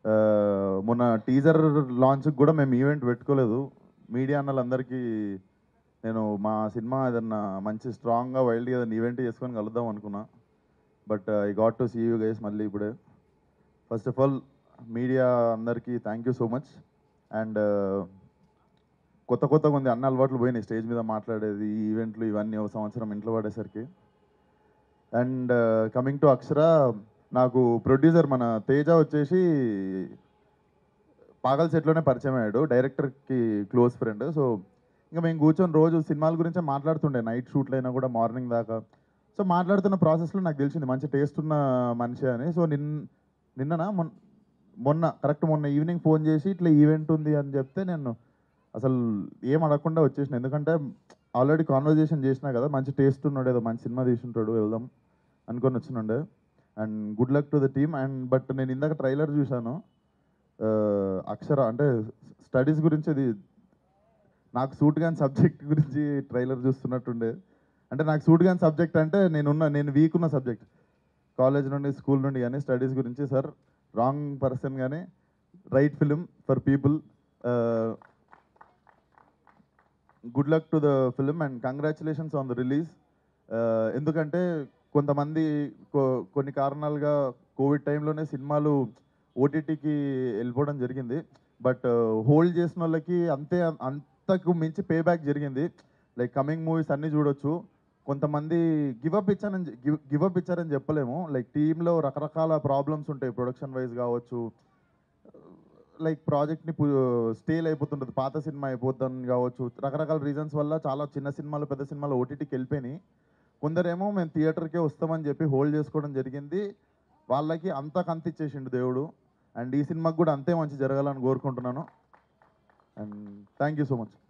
మొన్న టీజర్ లాంచ్కి కూడా మేము ఈవెంట్ పెట్టుకోలేదు మీడియా అన్నలందరికీ నేను మా సినిమా ఏదన్నా మంచి స్ట్రాంగ్గా వైల్డ్గా ఏదైనా ఈవెంట్ చేసుకొని కలుద్దాం అనుకున్నా but I got to see you guys మళ్ళీ ఇప్పుడే ఫస్ట్ ఆఫ్ ఆల్ మీడియా అందరికీ thank you so much and కొత్త కొత్త కొన్ని అన్ని అలవాట్లు పోయినాయి స్టేజ్ మీద మాట్లాడేది ఈ ఈవెంట్లు ఇవన్నీ ఒక సంవత్సరం ఇంట్లో పడేసరికి అండ్ కమింగ్ టు అక్షర నాకు ప్రొడ్యూసర్ మన తేజ వచ్చేసి పాగల్ సెట్లోనే పరిచయం అయ్యాడు డైరెక్టర్కి క్లోజ్ ఫ్రెండ్ సో ఇంకా మేము కూర్చొని రోజు సినిమాల గురించే మాట్లాడుతుండే నైట్ షూట్లు అయినా కూడా మార్నింగ్ దాకా సో మాట్లాడుతున్న ప్రాసెస్లో నాకు తెలిసింది మంచి టేస్ట్ ఉన్న మనిషి అని సో నిన్ నిన్ననా మొన్న మొన్న కరెక్ట్ మొన్న ఈవినింగ్ ఫోన్ చేసి ఇట్లా ఈవెంట్ ఉంది అని చెప్తే నేను అసలు ఏం అడగకుండా వచ్చేసిన ఎందుకంటే ఆల్రెడీ కాన్వర్జేషన్ చేసినా కదా మంచి టేస్ట్ ఉన్నాడు ఏదో మంచి సినిమా తీసుంటాడు వెళ్దాం అనుకొని వచ్చినుండే and good luck to the team and but నేను ఇందాక ట్రైలర్ చూశాను ఆ, అక్షర అంటే స్టడీస్ గురించి అది నాకు సూట్ కాని సబ్జెక్ట్ గురించి ట్రైలర్ చూస్తున్నట్టుండే అంటే నాకు సూట్ కాని సబ్జెక్ట్ అంటే నేనున్న నేను వీక్ ఉన్న సబ్జెక్ట్ కాలేజ్ నుండి స్కూల్ నుండి కానీ స్టడీస్ గురించి సార్ రాంగ్ పర్సన్ కానీ right film for people good luck to the film and congratulations on the release ఎందుకంటే కొంతమంది కొ- కొన్ని కారణాలుగా కోవిడ్ టైంలోనే సినిమాలు ఓటీటీకి వెళ్ళిపోవడం జరిగింది బట్ హోల్డ్ చేసిన వాళ్ళకి అంతే అంతకు మించి పే బ్యాక్ జరిగింది లైక్ కమింగ్ మూవీస్ అన్నీ చూడొచ్చు కొంతమంది గివప్ ఇచ్చారని గివప్ ఇచ్చారని చెప్పలేము లైక్ టీంలో రకరకాల ప్రాబ్లమ్స్ ఉంటాయి ప్రొడక్షన్ వైజ్ కావచ్చు లైక్ ప్రాజెక్ట్ని స్టేల్ అయిపోతుంటుంది పాత సినిమా అయిపోద్దని కావచ్చు రకరకాల రీజన్స్ వల్ల చాలా చిన్న సినిమాలు పెద్ద సినిమాలు ఓటీటీకి వెళ్ళిపోయినాయి కొందరేమో మేము థియేటర్కే వస్తామని చెప్పి హోల్డ్ చేసుకోవడం జరిగింది వాళ్ళకి అంతా కంత ఇచ్చేసిండు దేవుడు అండ్ ఈ సినిమాకి కూడా అంతే మంచి జరగాలని కోరుకుంటున్నాను and thank you so much